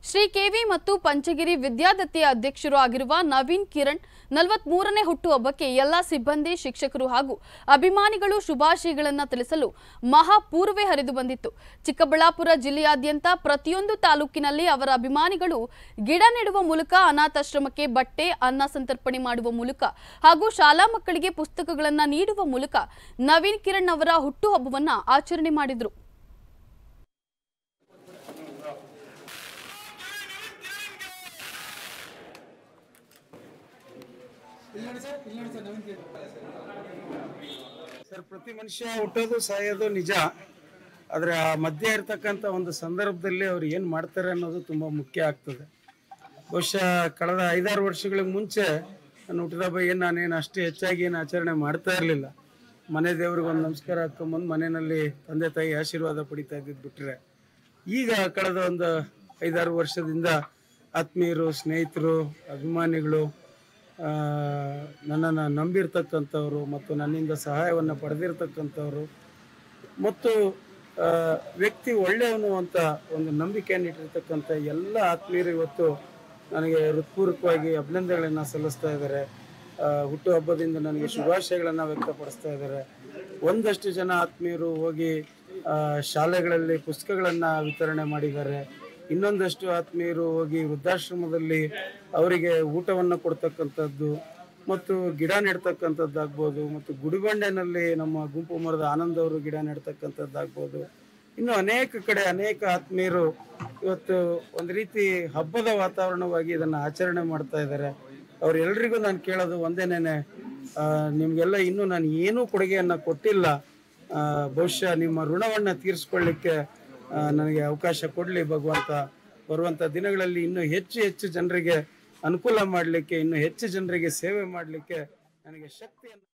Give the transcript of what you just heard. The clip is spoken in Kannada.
ಶ್ರೀ ಕೆವಿ ಮತ್ತು ಪಂಚಗಿರಿ ವಿದ್ಯಾದತ್ತಿಯ ಅಧ್ಯಕ್ಷರು ಆಗಿರುವ ನವೀನ್ ಕಿರಣ್ ನಲವತ್ಮೂರನೇ ಹುಟ್ಟುಹಬ್ಬಕ್ಕೆ ಎಲ್ಲ ಸಿಬ್ಬಂದಿ ಶಿಕ್ಷಕರು ಹಾಗೂ ಅಭಿಮಾನಿಗಳು ಶುಭಾಶಯಗಳನ್ನು ತಿಳಿಸಲು ಮಹಾಪೂರ್ವೇ ಹರಿದು ಬಂದಿತ್ತು ಚಿಕ್ಕಬಳ್ಳಾಪುರ ಜಿಲ್ಲೆಯಾದ್ಯಂತ ಪ್ರತಿಯೊಂದು ತಾಲೂಕಿನಲ್ಲಿ ಅವರ ಅಭಿಮಾನಿಗಳು ಗಿಡ ನೆಡುವ ಮೂಲಕ ಅನಾಥಾಶ್ರಮಕ್ಕೆ ಬಟ್ಟೆ ಅನ್ನ ಸಂತರ್ಪಣೆ ಮಾಡುವ ಮೂಲಕ ಹಾಗೂ ಶಾಲಾ ಮಕ್ಕಳಿಗೆ ಪುಸ್ತಕಗಳನ್ನು ನೀಡುವ ಮೂಲಕ ನವೀನ್ ಕಿರಣ್ ಅವರ ಹುಟ್ಟುಹಬ್ಬವನ್ನ ಆಚರಣೆ ಮಾಡಿದ್ರು ಸರ್ ಪ್ರತಿ ಮನುಷ್ಯ ಹುಟ್ಟೋದು ಸಾಯೋದು ನಿಜ ಆದರೆ ಆ ಮಧ್ಯೆ ಇರ್ತಕ್ಕಂಥ ಒಂದು ಸಂದರ್ಭದಲ್ಲಿ ಅವ್ರು ಏನು ಮಾಡ್ತಾರೆ ಅನ್ನೋದು ತುಂಬ ಮುಖ್ಯ ಆಗ್ತದೆ ಬಹುಶಃ ಕಳೆದ ಐದಾರು ವರ್ಷಗಳಿಗೆ ಮುಂಚೆ ನಾನು ಹುಟ್ಟಿದ ಹಬ್ಬ ಏನು ನಾನೇನು ಅಷ್ಟು ಹೆಚ್ಚಾಗಿ ಏನು ಆಚರಣೆ ಮಾಡ್ತಾ ಇರಲಿಲ್ಲ ಮನೆ ದೇವ್ರಿಗೆ ಒಂದು ನಮಸ್ಕಾರ ಹಾಕೊಂಬಂದು ಮನೆಯಲ್ಲಿ ತಂದೆ ತಾಯಿ ಆಶೀರ್ವಾದ ಪಡಿತಾ ಇದ್ದಿದ್ದು ಬಿಟ್ಟರೆ ಈಗ ಕಳೆದ ಒಂದು ಐದಾರು ವರ್ಷದಿಂದ ಆತ್ಮೀಯರು ಸ್ನೇಹಿತರು ಅಭಿಮಾನಿಗಳು ಆ, ನನ್ನನ್ನು ನಂಬಿರ್ತಕ್ಕಂಥವ್ರು ಮತ್ತು ನನ್ನಿಂದ ಸಹಾಯವನ್ನು ಪಡೆದಿರ್ತಕ್ಕಂಥವ್ರು ಮತ್ತು ಆ, ವ್ಯಕ್ತಿ ಒಳ್ಳೆಯವನು ಅಂತ ಒಂದು ನಂಬಿಕೆಯನ್ನು ಇಟ್ಟಿರ್ತಕ್ಕಂಥ ಎಲ್ಲ ಆತ್ಮೀಯರು ಇವತ್ತು ನನಗೆ ಹೃತ್ಪೂರ್ವಕವಾಗಿ ಅಭಿನಂದನೆಗಳನ್ನು ಸಲ್ಲಿಸ್ತಾ ಇದ್ದಾರೆ ಆ, ಹುಟ್ಟುಹಬ್ಬದಿಂದ ನನಗೆ ಶುಭಾಶಯಗಳನ್ನು ವ್ಯಕ್ತಪಡಿಸ್ತಾ ಇದ್ದಾರೆ ಒಂದಷ್ಟು ಜನ ಆತ್ಮೀಯರು ಹೋಗಿ ಆ, ಶಾಲೆಗಳಲ್ಲಿ ಪುಸ್ತಕಗಳನ್ನು ವಿತರಣೆ ಮಾಡಿದ್ದಾರೆ ಇನ್ನೊಂದಷ್ಟು ಆತ್ಮೀಯರು ಹೋಗಿ ವೃದ್ಧಾಶ್ರಮದಲ್ಲಿ ಅವರಿಗೆ ಊಟವನ್ನು ಕೊಡ್ತಕ್ಕಂಥದ್ದು ಮತ್ತು ಗಿಡ ನೆಡ್ತಕ್ಕಂಥದ್ದಾಗ್ಬೋದು ಮತ್ತು ಗುಡಿಬಂಡೆನಲ್ಲಿ ನಮ್ಮ ಗುಂಪು ಮರದ ಆನಂದ್ ಅವರು ಗಿಡ ನೆಡ್ತಕ್ಕಂಥದ್ದಾಗ್ಬೋದು ಇನ್ನು ಅನೇಕ ಕಡೆ ಅನೇಕ ಆತ್ಮೀಯರು ಇವತ್ತು ಒಂದು ರೀತಿ ಹಬ್ಬದ ವಾತಾವರಣವಾಗಿ ಇದನ್ನು ಆಚರಣೆ ಮಾಡ್ತಾ ಇದ್ದಾರೆ ಅವ್ರೆಲ್ರಿಗೂ ನಾನು ಕೇಳೋದು ಒಂದೇನೇನೆ ಆ, ನಿಮ್ಗೆಲ್ಲ ಇನ್ನೂ ನಾನು ಏನೂ ಕೊಡುಗೆಯನ್ನು ಕೊಟ್ಟಿಲ್ಲ ಆ, ಬಹುಶಃ ನಿಮ್ಮ ಋಣವನ್ನು ತೀರಿಸ್ಕೊಳ್ಳಿಕ್ಕೆ ಆ, ನನಗೆ ಅವಕಾಶ ಕೊಡಲಿ ಭಗವಂತ ಬರುವಂಥ ದಿನಗಳಲ್ಲಿ ಇನ್ನೂ ಹೆಚ್ಚು ಹೆಚ್ಚು ಜನರಿಗೆ ಅನುಕೂಲ ಮಾಡಲಿಕ್ಕೆ ಇನ್ನೂ ಹೆಚ್ಚು ಜನರಿಗೆ ಸೇವೆ ಮಾಡಲಿಕ್ಕೆ ನನಗೆ ಶಕ್ತಿಯನ್ನು